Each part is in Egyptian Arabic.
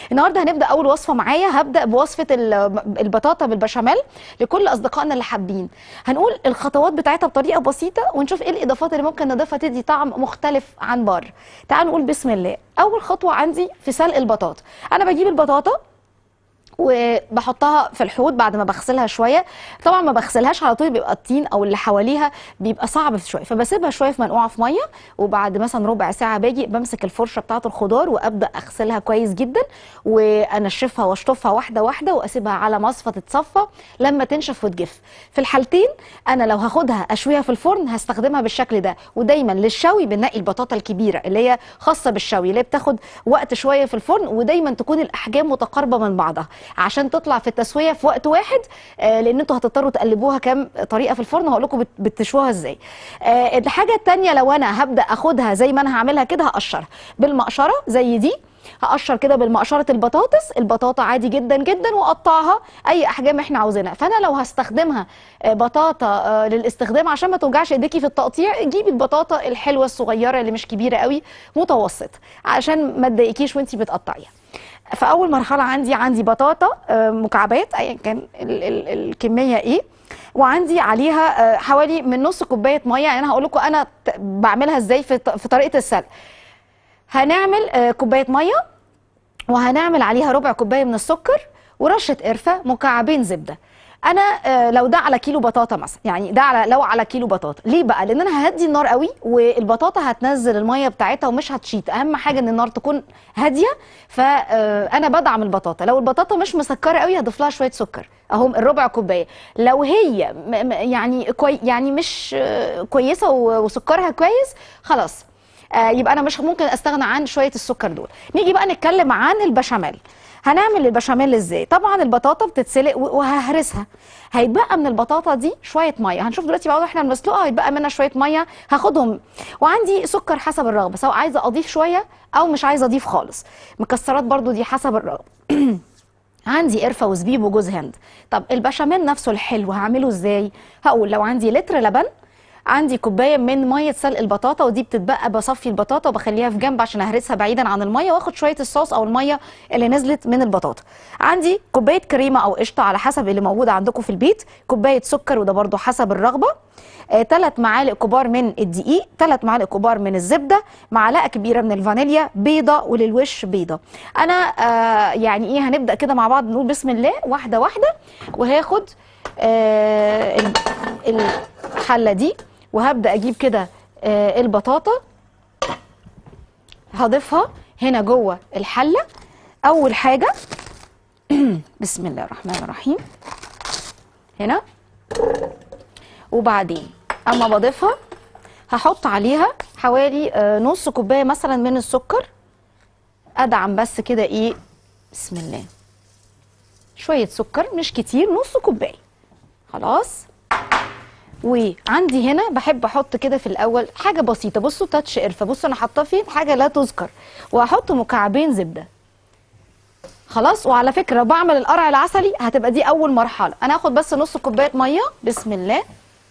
النهارده هنبدا اول وصفه معايا هبدا بوصفه ال- البطاطا بالبشاميل لكل اصدقائنا اللي حابين هنقول الخطوات بتاعتها بطريقه بسيطه ونشوف ايه الاضافات اللي ممكن نضيفها تدي طعم مختلف عن بره تعالوا نقول بسم الله اول خطوه عندي في سلق البطاطا انا بجيب البطاطا وبحطها في الحوض بعد ما بغسلها شويه طبعا ما بغسلهاش على طول بيبقى الطين او اللي حواليها بيبقى صعب شويه فبسيبها شويه في منقوعه في ميه وبعد مثلا ربع ساعه باجي بمسك الفرشه بتاعه الخضار وابدا اغسلها كويس جدا وانشفها واشطفها واحده واحده واسيبها على مصفى تتصفى لما تنشف وتجف في الحالتين انا لو هاخدها اشويها في الفرن هستخدمها بالشكل ده ودايما للشوي بنقي البطاطا الكبيره اللي هي خاصه بالشوي اللي هي بتاخد وقت شويه في الفرن ودايما تكون الاحجام متقاربه من بعضها عشان تطلع في التسويه في وقت واحد آه لان انتوا هتضطروا تقلبوها كام طريقه في الفرن هقول لكم بت- بتشوها ازاي آه الحاجه الثانيه لو انا هبدا اخدها زي ما انا هعملها كده هقشرها بالمقشره زي دي هقشر كده بالمقشره البطاطس البطاطا عادي جدا جدا واقطعها اي احجام احنا عاوزينها فانا لو هستخدمها آه، بطاطا آه، للاستخدام عشان ما توجعش ايديكي في التقطيع جيبي البطاطا الحلوه الصغيره اللي مش كبيره قوي متوسط عشان ما تضايقكيش وانتي بتقطعيها فاول مرحله عندي عندي بطاطا آه، مكعبات ايا كان ال ال الكميه ايه وعندي عليها آه، حوالي من نص كوبايه ميه يعني انا هقول لكم انا ت- بعملها ازاي في ط- في طريقه السلق هنعمل آه، كوبايه ميه وهنعمل عليها ربع كوبايه من السكر ورشه قرفه مكعبين زبده انا آه، لو ده على كيلو بطاطا مثلا يعني ده على لو على كيلو بطاطا ليه بقى لان انا ههدي النار قوي والبطاطا هتنزل الميه بتاعتها ومش هتشيط اهم حاجه ان النار تكون هاديه فانا بدعم البطاطا لو البطاطا مش مسكره قوي هضيف لها شويه سكر اهو الربع كوبايه لو هي م- م- يعني كوي يعني مش آه، كويسه و- وسكرها كويس خلاص آه، يبقى انا مش ممكن استغنى عن شويه السكر دول نيجي بقى نتكلم عن البشاميل هنعمل البشاميل ازاي طبعا البطاطا بتتسلق و- وههرسها هيتبقى من البطاطا دي شويه ميه هنشوف دلوقتي بعد احنا بنسلقها هيتبقى منها شويه ميه هاخدهم وعندي سكر حسب الرغبه سواء عايزه اضيف شويه او مش عايزه اضيف خالص مكسرات برضو دي حسب الرغبه عندي قرفه وزبيب وجوز هند طب البشاميل نفسه الحلو هعمله ازاي هقول لو عندي لتر لبن عندي كوبايه من ميه سلق البطاطا ودي بتتبقى بصفي البطاطا وبخليها في جنب عشان اهرسها بعيدا عن الميه واخد شويه الصوص او الميه اللي نزلت من البطاطا عندي كوبايه كريمه او قشطه على حسب اللي موجود عندكم في البيت كوبايه سكر وده برضو حسب الرغبه ثلاث معالق كبار من الدقيق ثلاث معالق كبار من الزبده معلقه كبيره من الفانيليا بيضه وللوش بيضه انا آه يعني ايه هنبدا كده مع بعض نقول بسم الله واحده واحده وهاخد آه ال- الحله دي وهبدا اجيب كده آه البطاطا هضيفها هنا جوه الحله اول حاجه بسم الله الرحمن الرحيم هنا وبعدين اما بضيفها هحط عليها حوالي آه، نص كوبايه مثلا من السكر ادعم بس كده ايه بسم الله شويه سكر مش كتير نص كوبايه خلاص وعندي هنا بحب احط كده في الاول حاجه بسيطه بصوا تاتش قرفه بصوا انا حاطاه فين حاجه لا تذكر وهحط مكعبين زبده خلاص وعلى فكره بعمل القرع العسلي هتبقى دي اول مرحله انا هاخد بس نص كوبايه ميه بسم الله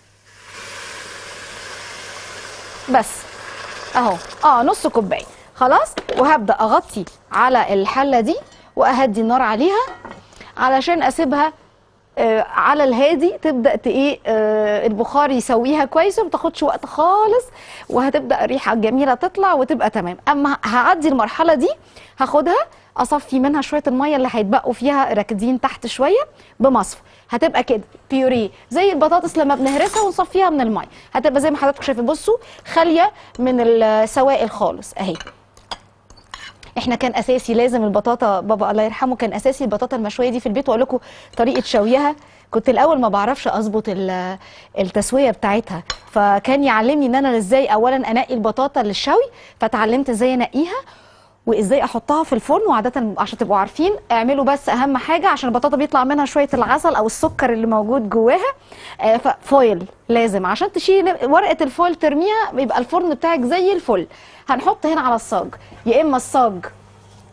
بس اهو اه نص كوبايه خلاص وهبدا اغطي على الحله دي واهدي النار عليها علشان اسيبها آه على الهادي تبدا ت- ايه آه البخار يسويها كويس وما تاخدش وقت خالص وهتبدا الريحه الجميله تطلع وتبقى تمام اما هعدي المرحله دي هاخدها اصفي منها شويه الميه اللي هيتبقوا فيها راكدين تحت شويه بمصفى هتبقى كده بيوريه زي البطاطس لما بنهرسها ونصفيها من الميه هتبقى زي ما حضراتكم شايفين بصوا خاليه من السوائل خالص اهي احنا كان اساسي لازم البطاطا بابا الله يرحمه كان اساسي البطاطا المشويه دي في البيت واقول لكم طريقه شويها كنت الاول ما بعرفش اظبط ال- التسويه بتاعتها فكان يعلمني ان انا ازاي اولا انقي البطاطا للشوي فتعلمت ازاي انقيها وازاي احطها في الفرن وعاده عشان تبقوا عارفين اعملوا بس اهم حاجه عشان البطاطا بيطلع منها شويه العسل او السكر اللي موجود جواها آه، ففويل لازم عشان تشيل ورقه الفويل ترميها يبقى الفرن بتاعك زي الفل هنحط هنا على الصاج يا اما الصاج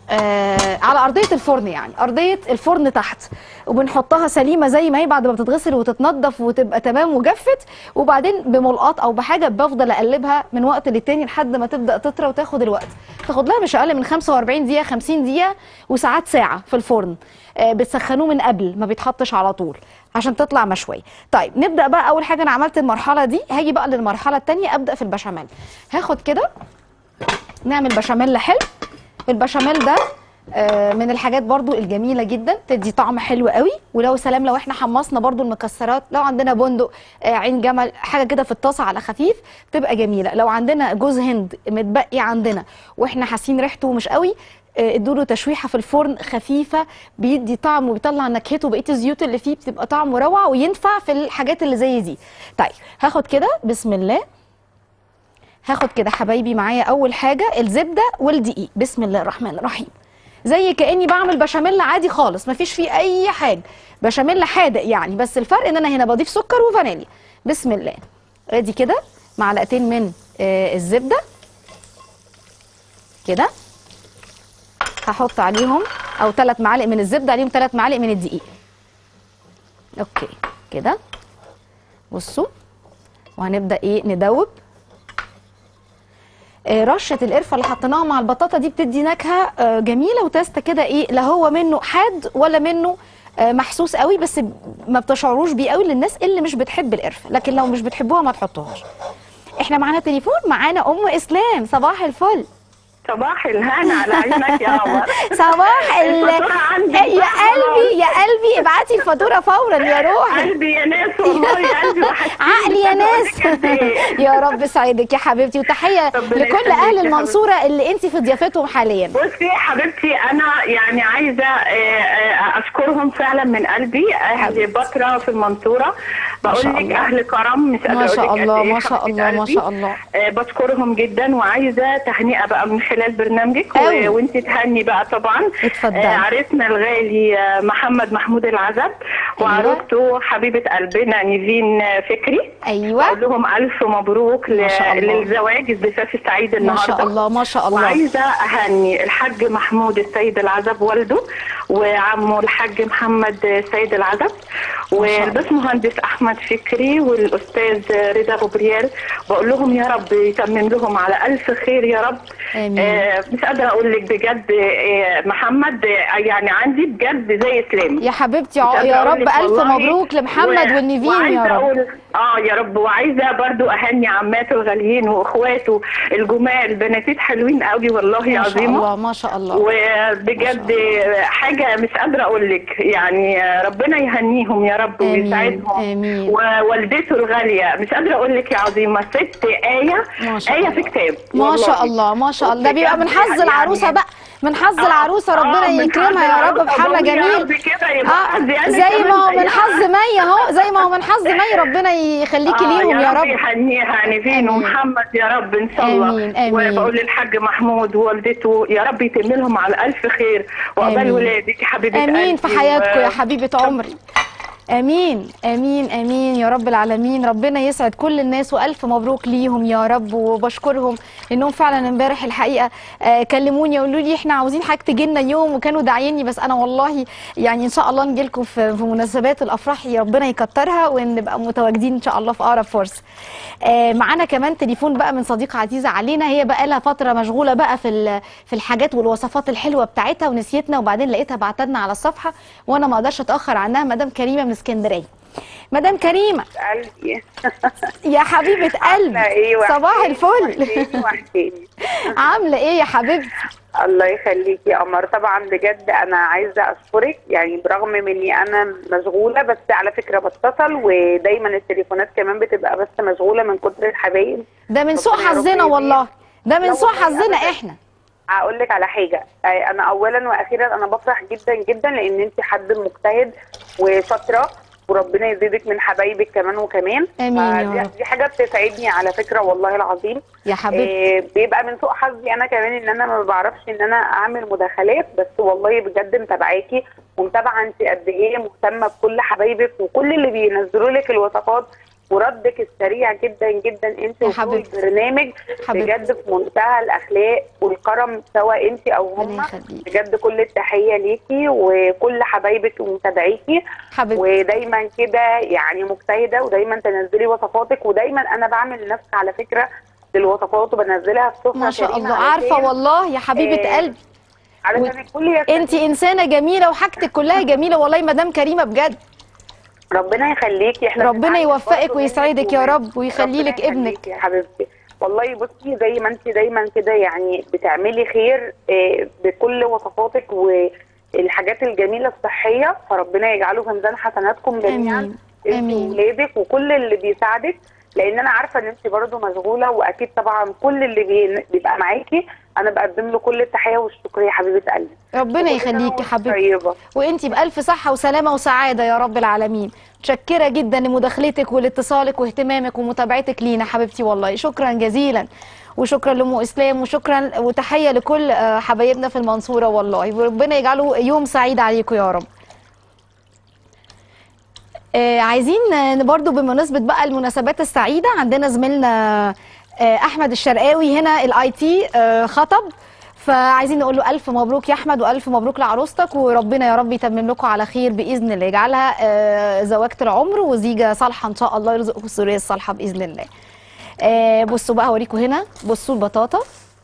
آه على ارضيه الفرن يعني ارضيه الفرن تحت وبنحطها سليمه زي ما هي بعد ما بتتغسل وتتنضف وتبقى تمام وجفت وبعدين بملقاط او بحاجه بفضل اقلبها من وقت للتاني لحد ما تبدا تطرى وتاخد الوقت تاخد لها مش اقل من 45 دقيقه 50 دقيقه وساعات ساعه في الفرن آه بتسخنوه من قبل ما بيتحطش على طول عشان تطلع مشويه طيب نبدا بقى اول حاجه انا عملت المرحله دي هاجي بقى للمرحله الثانيه ابدا في البشاميل هاخد كده نعمل بشاميل حلو البشاميل ده آه، من الحاجات برضو الجميله جدا تدي طعم حلو قوي ولو سلام لو احنا حمصنا برضو المكسرات لو عندنا بندق آه، عين جمل حاجه كده في الطاسه على خفيف بتبقى جميله لو عندنا جوز هند متبقي عندنا واحنا حاسين ريحته مش قوي آه، ادوا له تشويحه في الفرن خفيفه بيدي طعم وبيطلع نكهته بقيه الزيوت اللي فيه بتبقى طعمه روعه وينفع في الحاجات اللي زي دي طيب هاخد كده بسم الله هاخد كده حبايبي معايا اول حاجه الزبده والدقيق بسم الله الرحمن الرحيم زي كاني بعمل بشاميل عادي خالص مفيش فيه اي حاجه بشاميل حادق يعني بس الفرق ان انا هنا بضيف سكر وفانيليا بسم الله ادي كده معلقتين من آه الزبده كده هحط عليهم او ثلاث معالق من الزبده عليهم ثلاث معالق من الدقيق اوكي كده بصوا وهنبدا ايه ندوب آه، رشه القرفه اللي حطيناها مع البطاطا دي بتدي نكهه آه، جميله وتاسته كده ايه لا هو منه حاد ولا منه آه، محسوس قوي بس ب- ما بتشعروش بيه قوي للناس اللي مش بتحب القرفه لكن لو مش بتحبوها ما تحطوهاش احنا معانا تليفون معانا ام اسلام صباح الفل صباح الهنا على عينك يا قمر صباح ال الفاتورة عندي يا بقى قلبي يا قلبي ابعتي الفاتوره فورا يا روحي قلبي يا ناس والله يا قلبي وحشتيني عقلي يا طب ناس أقول لك قد إيه؟ يا رب يسعدك يا حبيبتي وتحيه ربنا لكل يخليك اهل يا المنصوره اللي انت في ضيافتهم حاليا بصي حبيبتي انا يعني عايزه آه، آه، اشكرهم فعلا من قلبي اهل بطره في المنصوره ما شاء بقول لك الله. اهل كرم مش قادره ما شاء أقول لك الله قد إيه ما شاء حبيبة الله ما قلبي. شاء الله آه، بشكرهم جدا وعايزه تهنئه بقى من خلال برنامجك أوي. و... وانت تهني بقى طبعا اتفضلي. آه، عريسنا الغالي آه، محمد محمود العزب وعروسته حبيبه قلبنا نيفين آه، فكري ايوه بقول لهم الف مبروك ل... ما شاء الله. للزواج الزفاف السعيد ما النهارده شاء الله ما شاء الله وعايزه اهني الحاج محمود السيد العزب والده وعمه الحاج محمد السيد العزب والباشمهندس احمد فكري والاستاذ رضا غبريال بقول لهم يا رب يتمم لهم على الف خير يا رب آمين. آه مش قادره اقول لك بجد آه محمد آه يعني عندي بجد زي اسلام يا حبيبتي مش ع- قادرة يا أقول رب لك الف والله. مبروك لمحمد و- والنيفين يا وعايزة رب أقول اه يا رب وعايزه برضو اهني عماته الغاليين واخواته الجمال بناتيت حلوين قوي والله ما شاء عظيمه الله ما شاء الله وبجد حاجه مش قادره اقول لك يعني ربنا يهنيهم يا رب آمين، ويسعدهم آمين. ووالدته الغاليه مش قادره اقول لك يا عظيمه ست ايه ما شاء ايه الله. في كتاب ما والله. شاء الله ما شاء الله ده بيبقى من حظ يعني- العروسه بقى من حظ آه، العروسه ربنا آه، من يكرمها حظ يا رب العروسة. بحمله بقول يا جميل رب كده يبقى اه حظ يعني زي كمان ما هو من زيها. حظ مي اهو زي ما هو من حظ مي ربنا يخليكي آه ليهم يا رب يهنيها نيفين آمين. ومحمد يا رب ان شاء الله آمين، آمين. وبقول للحاج محمود ووالدته يا رب يتم لهم على الف خير وعقبال آمين. ولادك يا حبيبه امين في قلبي. حياتكم يا و- حبيبه عمري امين امين امين يا رب العالمين ربنا يسعد كل الناس والف مبروك ليهم يا رب وبشكرهم انهم فعلا امبارح الحقيقه آه كلموني يقولوا لي احنا عاوزين حاجه تجي لنا يوم وكانوا داعيني بس انا والله يعني ان شاء الله نجي لكم في, في مناسبات الافراح يا ربنا يكترها ونبقى متواجدين ان شاء الله في اقرب فرصه آه معانا كمان تليفون بقى من صديقه عزيزه علينا هي بقى لها فتره مشغوله بقى في ال- في الحاجات والوصفات الحلوه بتاعتها ونسيتنا وبعدين لقيتها بعتلنا على الصفحه وانا ما اقدرش اتاخر عنها مدام كريمه من اسكندريه مدام كريمه قلبي يا حبيبه قلبي ايه صباح وحشتيني، الفل وحشتيني وحشتيني عامله ايه يا حبيبتي الله يخليك يا قمر طبعا بجد انا عايزه اشكرك يعني برغم من اني انا مشغوله بس على فكره بتصل ودايما التليفونات كمان بتبقى بس مشغوله من كتر الحبايب ده من سوء ربنا يا رب حظنا يهديك. والله ده من لا سوء والله حظنا أبداً. احنا هقول لك على حاجه آه، انا اولا واخيرا انا بفرح جدا جدا لان انت حد مجتهد وشاطره وربنا يزيدك من حبايبك كمان وكمان آمين يا فدي- رب. دي حاجه بتسعدني على فكره والله العظيم يا حبيبتي إيه بيبقى من سوء حظي انا كمان ان انا ما بعرفش ان انا اعمل مداخلات بس والله بجد متابعاكي ومتابعه انت قد ايه مهتمه بكل حبايبك وكل اللي بينزلوا لك الوصفات وردك السريع جدا جدا انت يا وكل حبيبتي. البرنامج حبيبتي. بجد في منتهى الاخلاق والكرم سواء انت او ربنا هم يخليك بجد كل التحيه ليكي وكل حبايبك ومتابعيكي حبيبتي ودايما كده يعني مجتهده ودايما تنزلي وصفاتك ودايما انا بعمل لنفسي على فكره للوصفات وبنزلها في سفره ما شاء كريمة الله علشان- عارفه والله يا حبيبه آه، قلبي علشان الكل يستفيد. انت انسانه جميله وحاجتك كلها جميله والله مدام كريمه بجد ربنا يخليكي احنا ربنا بنتعلم يوفقك برضه ويسعدك منك يا و- رب ويخلي ربنا لك ابنك. يخليكي يا حبيبتي والله بصي زي ما انت دايما كده يعني بتعملي خير آه، بكل وصفاتك والحاجات الجميله الصحيه فربنا يجعله في ميزان حسناتكم جميعا امين انت آمين. وولادك وكل اللي بيساعدك لان انا عارفه ان انت برضه مشغوله واكيد طبعا كل اللي بي- بيبقى معاكي انا بقدم له كل التحيه والشكر يا حبيبه قلبي ربنا وكل سنة يخليكي وانت حبيبتي طيبه وانتي بألف صحة وسلامة وسعادة يا رب العالمين متشكرة جدا لمداخلتك ولاتصالك واهتمامك ومتابعتك لينا حبيبتي والله شكرا جزيلا وشكرا لأم إسلام وشكرا وتحية لكل آه، حبايبنا في المنصورة والله وربنا يجعله يوم سعيد عليكم يا رب آه، عايزين آه، برضو بمناسبة بقى المناسبات السعيدة عندنا زميلنا آه، أحمد الشرقاوي هنا الاي تي خطب فعايزين نقول له ألف مبروك يا أحمد وألف مبروك لعروستك وربنا يا رب يتمم لكم على خير بإذن الله يجعلها آه، زواجة العمر وزيجة صالحة إن شاء الله يرزقكم الذرية الصالحة بإذن الله آه، بصوا بقى هوريكم هنا بصوا البطاطا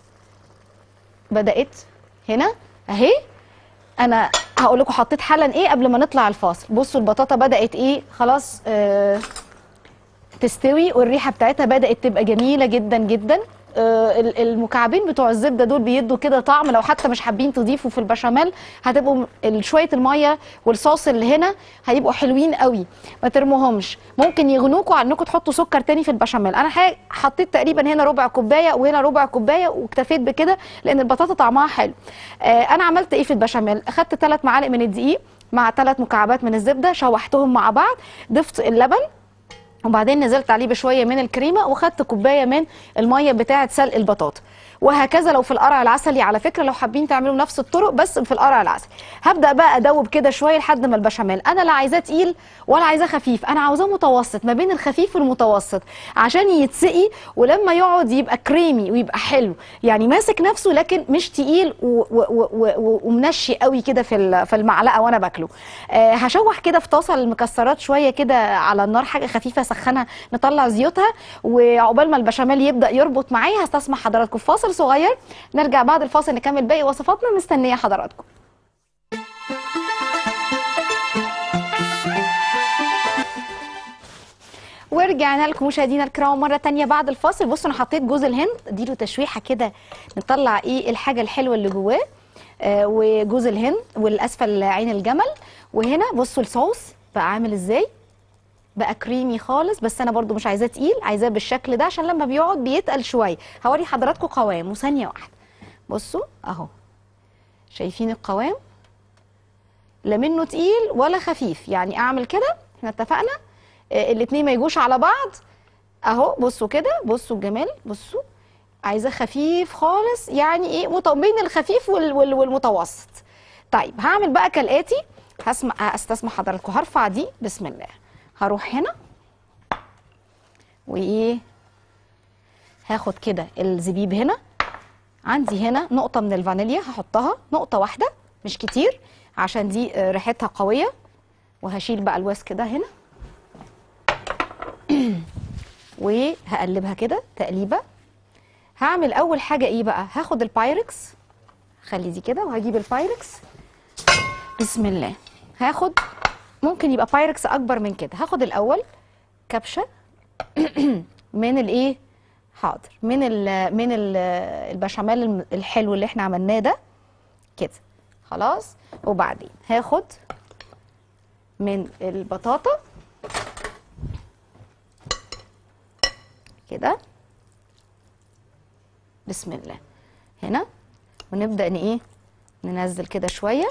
بدأت هنا أهي انا هقول لكم حطيت حالا ايه قبل ما نطلع الفاصل بصوا البطاطا بدات ايه خلاص آه تستوي والريحه بتاعتها بدات تبقى جميله جدا جدا آه ال- المكعبين بتوع الزبده دول بيدوا كده طعم لو حتى مش حابين تضيفوا في البشاميل هتبقوا م- ال- شويه الميه والصوص اللي هنا هيبقوا حلوين قوي ما ترموهمش ممكن يغنوكوا عن انكم تحطوا سكر تاني في البشاميل انا حاجة حطيت تقريبا هنا ربع كوبايه وهنا ربع كوبايه واكتفيت بكده لان البطاطا طعمها حلو آه انا عملت ايه في البشاميل اخدت ثلاث معالق من الدقيق مع ثلاث مكعبات من الزبده شوحتهم مع بعض ضفت اللبن وبعدين نزلت عليه بشويه من الكريمه وخدت كوبايه من الميه بتاعه سلق البطاطا وهكذا لو في القرع العسلي على فكره لو حابين تعملوا نفس الطرق بس في القرع العسلي هبدا بقى ادوب كده شويه لحد ما البشاميل انا لا عايزاه تقيل ولا عايزاه خفيف انا عاوزاه متوسط ما بين الخفيف والمتوسط عشان يتسقي ولما يقعد يبقى كريمي ويبقى حلو يعني ماسك نفسه لكن مش تقيل و- و- و- و- ومنشي قوي كده في ال- في المعلقه وانا باكله آه هشوح كده في طاسه المكسرات شويه كده على النار حاجه خفيفه اسخنها نطلع زيوتها وعقبال ما البشاميل يبدا يربط معايا هستسمح حضراتكم في فاصل صغير نرجع بعد الفاصل نكمل باقي وصفاتنا مستنيه حضراتكم ورجعنا لكم مشاهدينا الكرام مره تانية بعد الفاصل بصوا انا حطيت جوز الهند اديله تشويحه كده نطلع ايه الحاجه الحلوه اللي جواه آه وجوز الهند والاسفل عين الجمل وهنا بصوا الصوص بقى عامل ازاي بقى كريمي خالص بس انا برضو مش عايزاه تقيل عايزاه بالشكل ده عشان لما بيقعد بيتقل شويه هوري حضراتكم قوامه ثانيه واحده بصوا اهو شايفين القوام لا منه تقيل ولا خفيف يعني اعمل كده احنا اتفقنا آه، الاتنين ما يجوش على بعض اهو بصوا كده بصوا الجمال بصوا عايزاه خفيف خالص يعني ايه مت- بين الخفيف وال- وال- والمتوسط طيب هعمل بقى كالاتي هسمع استسمح حضراتكم هرفع دي بسم الله هروح هنا وايه هاخد كده الزبيب هنا عندي هنا نقطة من الفانيليا هحطها نقطة واحدة مش كتير عشان دي آه، ريحتها قوية وهشيل بقى الوسك ده هنا وهقلبها كده تقليبة هعمل أول حاجة إيه بقى هاخد البايركس خلي دي كده وهجيب البايركس بسم الله هاخد ممكن يبقى بايركس أكبر من كده هاخد الأول كبشة من الإيه حاضر من ال من ال البشاميل الم- الحلو اللي احنا عملناه ده كده خلاص وبعدين هاخد من البطاطا كده بسم الله هنا ونبدأ ان ايه ننزل كده شوية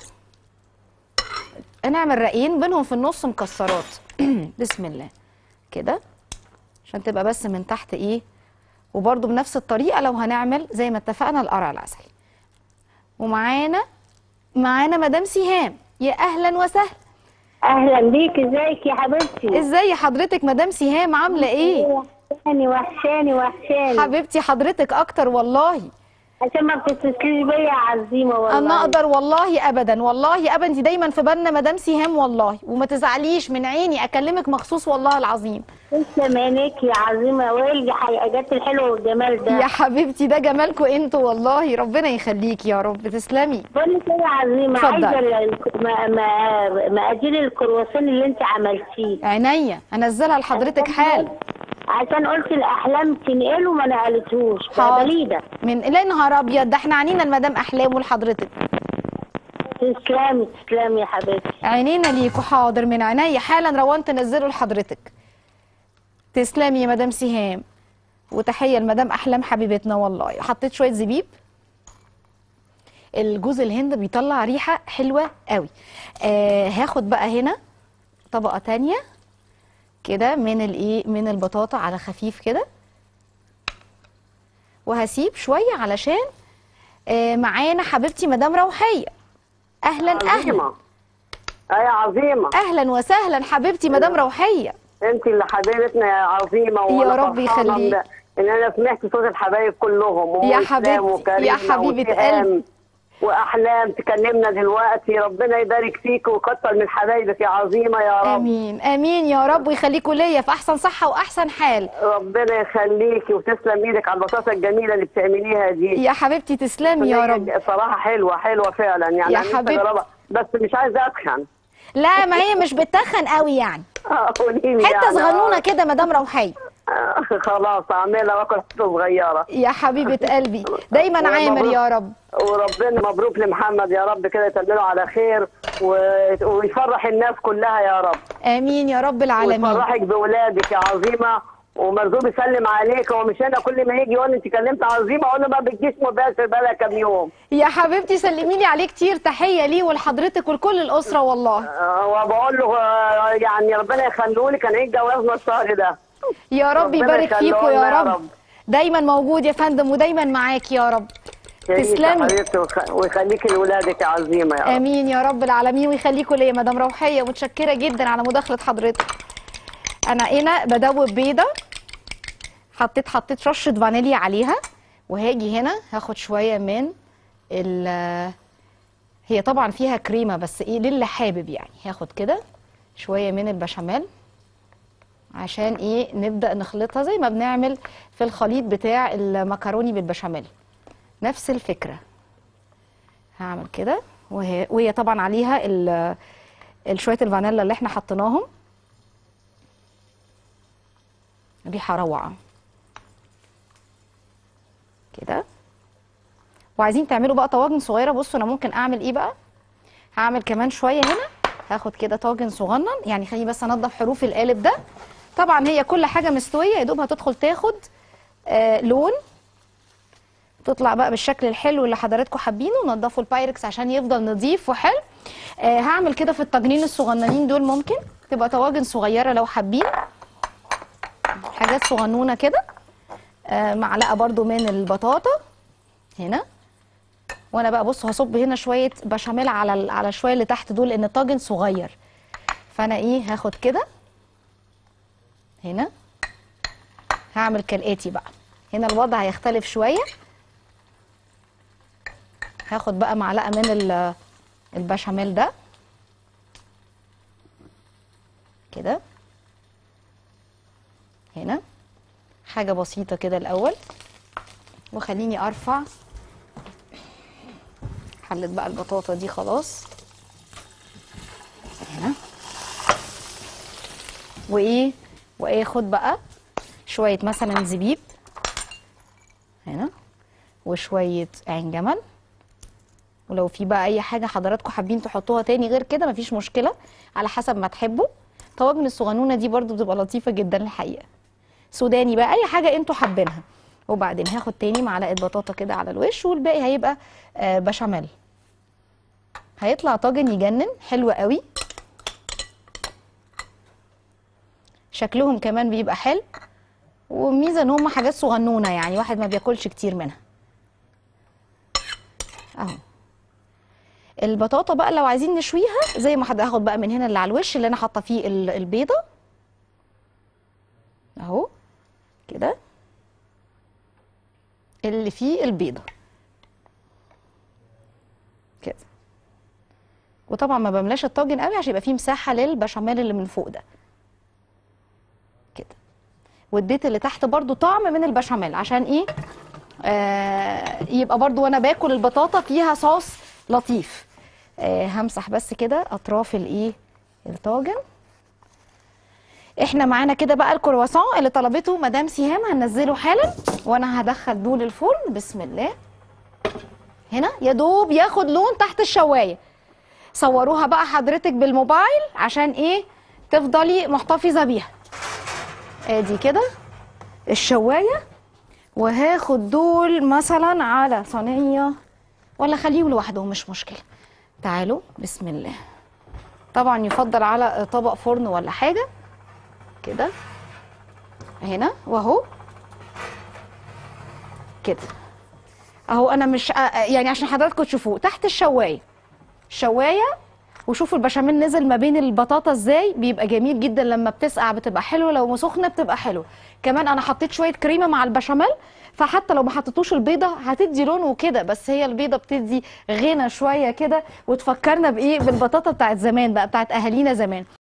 نعمل رقين بينهم في النص مكسرات بسم الله كده عشان تبقى بس من تحت ايه وبرده بنفس الطريقة لو هنعمل زي ما اتفقنا القرع العسلي ومعانا معانا مدام سهام يا اهلا وسهلا اهلا بيك ازيك يا حبيبتي ازاي حضرتك مدام سهام عامله ايه وحشاني وحشاني وحشاني حبيبتي حضرتك اكتر والله عشان ما بتتصليش بيا يا عزيمه والله انا اقدر والله ابدا والله ابدا انت دايما في بالنا مدام سهام والله وما تزعليش من عيني اكلمك مخصوص والله العظيم تسلم عينيك يا عزيمه والدي حقيقات الحلوه والجمال ده يا حبيبتي ده جمالكم انتوا والله ربنا يخليكي يا رب تسلمي بقول لك ايه يا عزيمه اتفضل. عايزه ال- ما ما مقادير الكرواسون اللي انت عملتيه عينيا انزلها لحضرتك حال عشان قلت الاحلام تنقله ما نقلتهوش حاضر. بليده من لا نهار ابيض ده احنا عنينا المدام احلام ولحضرتك تسلمي تسلمي يا حبيبتي عينينا ليكوا حاضر من عينيا حالا روان تنزله لحضرتك تسلمي يا مدام سهام وتحيه لمدام احلام حبيبتنا والله حطيت شويه زبيب الجوز الهند بيطلع ريحه حلوه قوي آه هاخد بقى هنا طبقه تانية كده من الايه من البطاطا على خفيف كده وهسيب شويه علشان آه معانا حبيبتي مدام روحيه اهلا اهلا عظيمة أي عظيمة اهلا وسهلا حبيبتي مدام روحيه أنت اللي حبيبتنا يا عظيمة يا وأنا رب فرحانة يخليك. إن- إن أنا سمعت صوت الحبايب كلهم وأم يا إسلام حبيبتي، وكريمة يا حبيبة وسهام قلبي. وأحلام تكلمنا دلوقتي ربنا يبارك فيك ويكتر من حبايبك يا عظيمة يا رب امين امين يا رب ويخليكوا ليا في احسن صحه واحسن حال ربنا يخليكي وتسلم ايدك على البساطة الجميلة اللي بتعمليها دي يا حبيبتي تسلمي يا رب صراحة حلوة حلوة فعلا يعني يا أنا نفسي حبيبتي. أجربها. بس مش عايزة أتخن لا ما هي مش بتخن قوي يعني آه، قوليلي حته يعني. صغنونه كده مدام روحيه آه، خلاص أعملها وآكل حتة صغيرة يا حبيبه قلبي دايما عامر يا رب وربنا مبروك لمحمد يا رب كده يتمله على خير و... ويفرح الناس كلها يا رب امين يا رب العالمين ويفرحك بولادك يا عظيمه ومرزوق يسلم عليك هو مش انا كل ما يجي يقول لي انت كلمت عظيمه اقول له ما بتجيش مباشر بقالها كام يوم يا حبيبتي سلمي لي عليه كتير تحيه ليه ولحضرتك ولكل الاسره والله آه، وبقول له آه، يعني ربنا يخليه لي كان عيد جوازنا الشهر ده يا رب ربنا يبارك يخليه فيكوا لنا يا يا رب رب. دايما موجود يا فندم ودايما معاك يا رب يا تسلمي. حبيبتي ويخ- ويخليكي لاولادك يا عظيمه يا رب امين يا رب العالمين ويخليكوا ليا مدام روحيه متشكره جدا على مداخله حضرتك انا هنا بدوب بيضه حطيت حطيت رشه فانيليا عليها وهاجي هنا هاخد شويه من ال هي طبعا فيها كريمه بس ايه للي حابب يعني هاخد كده شويه من البشاميل عشان ايه نبدا نخلطها زي ما بنعمل في الخليط بتاع المكروني بالبشاميل نفس الفكره هعمل كده وهي, وهي طبعا عليها ال- ال- شويه الفانيلا اللي احنا حطيناهم ريحه روعه كده وعايزين تعملوا بقى طواجن صغيره بصوا انا ممكن اعمل ايه بقى هعمل كمان شويه هنا هاخد كده طاجن صغنن يعني خليني بس انضف حروف القالب ده طبعا هي كل حاجه مستويه يا دوب هتدخل تاخد آه لون تطلع بقى بالشكل الحلو اللي حضراتكم حابينه ونضفوا البايركس عشان يفضل نظيف وحلو آه هعمل كده في الطاجنين الصغننين دول ممكن تبقى طواجن صغيره لو حابين حاجات صغنونه كده آه معلقه برضو من البطاطا هنا وانا بقى بصوا هصب هنا شويه بشاميل على ال- على شويه اللي تحت دول لان الطاجن صغير فانا ايه هاخد كده هنا هعمل كالاتي بقى هنا الوضع هيختلف شويه هاخد بقى معلقه من ال- البشاميل ده كده هنا حاجه بسيطه كده الاول وخليني ارفع حلت بقى البطاطا دي خلاص هنا وايه واخد بقى شويه مثلا زبيب هنا وشويه عين جمل ولو في بقى اي حاجه حضراتكم حابين تحطوها تاني غير كده مفيش مشكله على حسب ما تحبوا طواجن الصغنونه دي برضو بتبقى لطيفه جدا الحقيقه سوداني بقى اي حاجه انتوا حابينها وبعدين هاخد تاني معلقه بطاطا كده على الوش والباقي هيبقى آه بشاميل هيطلع طاجن يجنن حلو قوي شكلهم كمان بيبقى حلو وميزه ان هم حاجات صغنونه يعني واحد ما بياكلش كتير منها اهو البطاطا بقى لو عايزين نشويها زي ما حد هاخد بقى من هنا اللي على الوش اللي انا حاطه فيه ال- البيضه اهو كده اللي فيه البيضه كده وطبعا ما بملاش الطاجن قوي عشان يبقى فيه مساحه للبشاميل اللي من فوق ده كده واديت اللي تحت برضو طعم من البشاميل عشان ايه آه يبقى برضو وانا باكل البطاطا فيها صوص لطيف آه همسح بس كده اطراف الايه الطاجن احنا معانا كده بقى الكرواسون اللي طلبته مدام سهام هننزله حالا وانا هدخل دول الفرن بسم الله هنا يا دوب ياخد لون تحت الشوايه صوروها بقى حضرتك بالموبايل عشان ايه تفضلي محتفظه بيها ادي كده الشوايه وهاخد دول مثلا على صينيه ولا خليهم لوحدهم مش مشكله تعالوا بسم الله طبعا يفضل على طبق فرن ولا حاجه كده هنا واهو كده اهو انا مش يعني عشان حضراتكم تشوفوه تحت الشوايه الشوايه وشوفوا البشاميل نزل ما بين البطاطا ازاي بيبقى جميل جدا لما بتسقع بتبقى حلوه لو سخنه بتبقى حلوه كمان انا حطيت شويه كريمه مع البشاميل فحتى لو ما حطيتوش البيضه هتدي لون وكده بس هي البيضه بتدي غنى شويه كده وتفكرنا بايه بالبطاطا بتاعت زمان بقى بتاعت اهالينا زمان